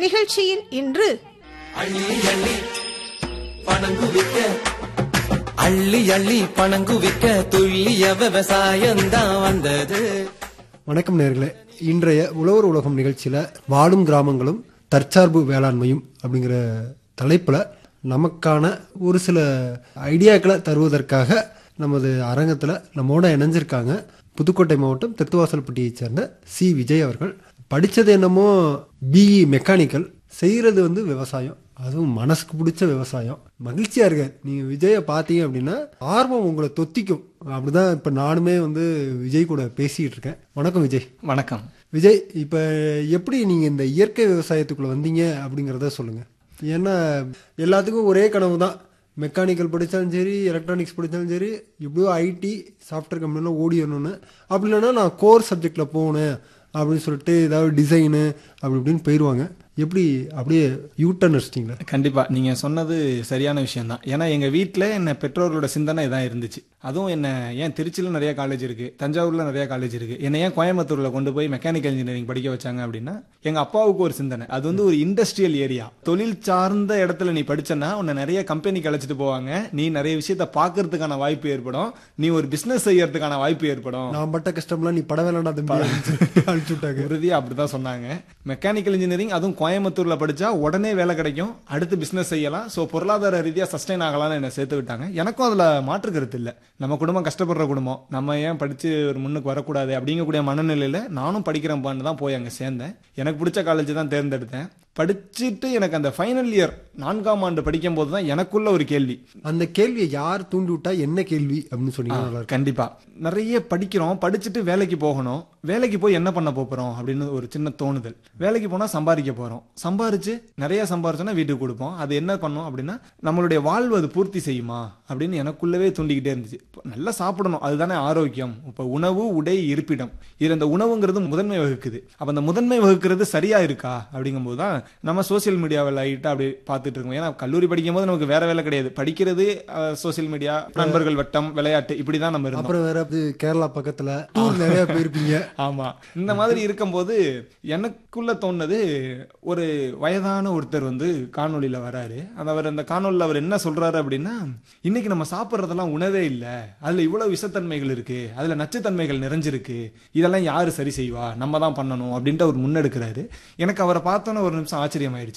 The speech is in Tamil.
நிகழ்ச்சியில் இன்று அள்ளி அள்ளி பணங்குவிக்க அள்ளி அள்ளி பணங்குவிக்க துள்ளிய விவசாயம்தான் வந்தது வணக்கம் நேர்களே இன்றைய உழவர் உலகம் நிகழ்ச்சியில வாழும் கிராமங்களும் தற்சார்பு வேளாண்மையும் அப்படிங்கிற தலைப்புல நமக்கான ஒரு சில ஐடியாக்களை தருவதற்காக நமது அரங்கத்துல நம்மோட இணைஞ்சிருக்காங்க புதுக்கோட்டை மாவட்டம் தெத்துவாசல்பட்டியைச் சேர்ந்த சி விஜய் அவர்கள் படிச்சது என்னமோ பிஇ மெக்கானிக்கல் செய்யறது வந்து விவசாயம் அதுவும் மனசுக்கு பிடிச்ச விவசாயம் மகிழ்ச்சியா இருக்க நீங்க விஜய பாத்தீங்க அப்படின்னா ஆர்வம் உங்களை தொத்திக்கும் அப்படிதான் இப்ப நானுமே வந்து விஜய் கூட பேசிட்டு இருக்கேன் வணக்கம் விஜய் வணக்கம் விஜய் இப்ப எப்படி நீங்க இந்த இயற்கை விவசாயத்துக்குள்ள வந்தீங்க அப்படிங்கறத சொல்லுங்க ஏன்னா எல்லாத்துக்கும் ஒரே கனவு தான் மெக்கானிக்கல் படித்தாலும் சரி எலக்ட்ரானிக்ஸ் படித்தாலும் சரி இப்படியோ ஐடி சாஃப்ட்வேர் கம்பெனிலாம் ஓடிடணும்னு அப்படி இல்லைன்னா நான் கோர் சப்ஜெக்டில் போகணும் அப்படின்னு சொல்லிட்டு ஏதாவது டிசைனு அப்படி இப்படின்னு போயிடுவாங்க எப்படி அப்படியே யூட்டன் அடிச்சிட்டிங்களா கண்டிப்பா நீங்க சொன்னது சரியான விஷயம் தான் ஏன்னா எங்க வீட்ல என்ன பெற்றோர்களோட சிந்தனை இதான் இருந்துச்சு அதுவும் என்ன ஏன் திருச்சியில நிறைய காலேஜ் இருக்கு தஞ்சாவூர்ல நிறைய காலேஜ் இருக்கு என்ன ஏன் கோயம்புத்தூர்ல கொண்டு போய் மெக்கானிக்கல் இன்ஜினியரிங் படிக்க வச்சாங்க அப்படின்னா எங்க அப்பாவுக்கு ஒரு சிந்தனை அது வந்து ஒரு இண்டஸ்ட்ரியல் ஏரியா தொழில் சார்ந்த இடத்துல நீ படிச்சனா உன்னை நிறைய கம்பெனிக்கு அழைச்சிட்டு போவாங்க நீ நிறைய விஷயத்த பாக்குறதுக்கான வாய்ப்பு ஏற்படும் நீ ஒரு பிசினஸ் செய்யறதுக்கான வாய்ப்பு ஏற்படும் நான் பட்ட கஷ்டம்லாம் நீ பட வேணாண்டா தம்பி அனுப்பிச்சு விட்டாங்க உறுதியா அப்படிதான் சொன்னாங்க மெக்கானிக்கல் இன்ஜினியரிங் அதுவும் கோயம்புத்தூர்ல படிச்சா உடனே வேலை கிடைக்கும் அடுத்து பிசினஸ் செய்யலாம் சோ பொருளாதார ரீதியா சஸ்டைன் ஆகலாம்னு என்ன சேர்த்து விட்டாங்க எனக்கும் அதுல மாற்று கருத்து இல்ல நம்ம குடும்பம் கஷ்டப்படுற குடும்பம் நம்ம ஏன் படிச்சு ஒரு முன்னுக்கு வரக்கூடாது அப்படிங்கக்கூடிய மனநிலையில நானும் படிக்கிறேன்பான்னு தான் போய் அங்க சேர்ந்தேன் எனக்கு பிடிச்ச காலேஜ் தான் தேர்ந்தெடுத்தேன் படிச்சுட்டு எனக்கு அந்த ஃபைனல் இயர் நான்காம் ஆண்டு படிக்கும் போது தான் எனக்குள்ள ஒரு கேள்வி அந்த கேள்வியை யார் தூண்டி விட்டா என்ன கேள்வி அப்படின்னு சொன்னீங்கன்னா நல்லா இருக்கும் கண்டிப்பா நிறைய படிக்கிறோம் படிச்சுட்டு வேலைக்கு போகணும் வேலைக்கு போய் என்ன பண்ண போறோம் அப்படின்னு ஒரு சின்ன தோணுதல் வேலைக்கு போனா சம்பாதிக்க போறோம் சம்பாரிச்சு நிறைய சம்பாரிச்சோன்னா வீட்டுக்கு கொடுப்போம் அது என்ன பண்ணும் அப்படின்னா நம்மளுடைய வாழ்வு அது பூர்த்தி செய்யுமா அப்படின்னு எனக்குள்ளவே தூண்டிக்கிட்டே இருந்துச்சு இப்ப நல்லா சாப்பிடணும் அதுதானே ஆரோக்கியம் இப்ப உணவு உடை இருப்பிடம் இது இந்த உணவுங்கிறது முதன்மை வகுக்குது அப்ப அந்த முதன்மை வகுக்கிறது சரியா இருக்கா அப்படிங்கும்போது தான் நம்ம சோசியல் மீடியாவில் லைட்டா அப்படி பார்த்துட்டு இருக்கோம் ஏன்னா கல்லூரி படிக்கும் போது நமக்கு வேற வேலை கிடையாது படிக்கிறது சோசியல் மீடியா நண்பர்கள் வட்டம் விளையாட்டு இப்படிதான் நம்ம இருந்தோம் அப்புறம் வேற அது கேரளா பக்கத்துல டூர் நிறைய போயிருப்பீங்க ஆமா இந்த மாதிரி இருக்கும்போது எனக்குள்ள தோணுது ஒரு வயதான ஒருத்தர் வந்து காணொளியில வராரு அந்த அவர் அந்த காணொளியில அவர் என்ன சொல்றாரு அப்படின்னா இன்னைக்கு நம்ம சாப்பிட்றதெல்லாம் உணவே இல்ல அதுல இவ்வளவு விஷத்தன்மைகள் இருக்கு அதுல நச்சுத்தன்மைகள் நிறைஞ்சிருக்கு இதெல்லாம் யாரு சரி செய்வா நம்ம தான் பண்ணணும் அப்படின்ட்டு அவர் முன்னெடுக்கிறாரு எனக்கு அவரை பார்த்தோன்னே ஒரு நிமிஷம் ஆச்சரியம் ஆயிடுச்சு